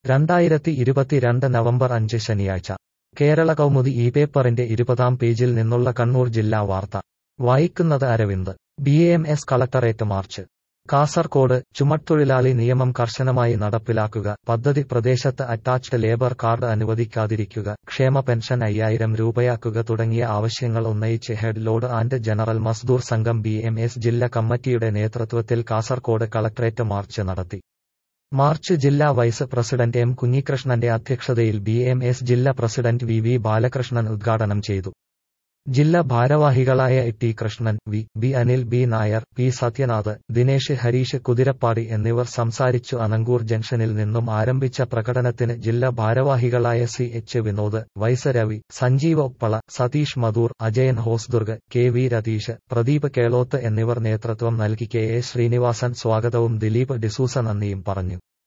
രണ്ടായിരത്തി ഇരുപത്തിരണ്ട് നവംബർ അഞ്ച് ശനിയാഴ്ച കേരള കൗമുദി ഈ പേപ്പറിന്റെ ഇരുപതാം പേജിൽ നിന്നുള്ള കണ്ണൂർ ജില്ലാ വാർത്ത വായിക്കുന്നത് Aravind B M S collectorate march Kasaragod ചുമട്ടുതൊഴിലാളി നിയമം കർശനമായി നടപ്പിലാക്കുക പദ്ധതി പ്രദേശത്ത് അറ്റാച്ച്ഡ് ലേബർ കാർഡ് അനുവദിക്കാതിരിക്കുക ക്ഷേമ പെൻഷൻ അയ്യായിരം രൂപയാക്കുക തുടങ്ങിയ ആവശ്യങ്ങൾ ഉന്നയിച്ച് head load and general Mazdoor Sangh B M S ജില്ലാ കമ്മിറ്റിയുടെ നേതൃത്വത്തിൽ കാസർകോട് കളക്ടറേറ്റ് മാർച്ച് നടത്തി മാർച്ച് ജില്ലാ വൈസ് പ്രസിഡന്റ് എം കുഞ്ഞികൃഷ്ണന്റെ അധ്യക്ഷതയിൽ ബി എം എസ് ജില്ലാ പ്രസിഡന്റ് വി വി ബാലകൃഷ്ണൻ ഉദ്ഘാടനം ചെയ്തു ജില്ലാ ഭാരവാഹികളായ T Krishnan V B Anil B Nair P Sathyanath Dinesh Harish Kuthirappadi എന്നിവർ സംസാരിച്ചു അനങ്കൂർ ജംഗ്ഷനിൽ നിന്നും ആരംഭിച്ച പ്രകടനത്തിന് ജില്ലാ ഭാരവാഹികളായ C H Vinod vice Ravi Sanjeev Oppala Satheesh Madhur Ajayan Hosdurg K V Ratheesh Pradeep Keloth എന്നിവർ നേതൃത്വം നൽകി കെ എ ശ്രീനിവാസൻ സ്വാഗതവും ദിലീപ് ഡിസൂസ നന്ദിയും പറഞ്ഞു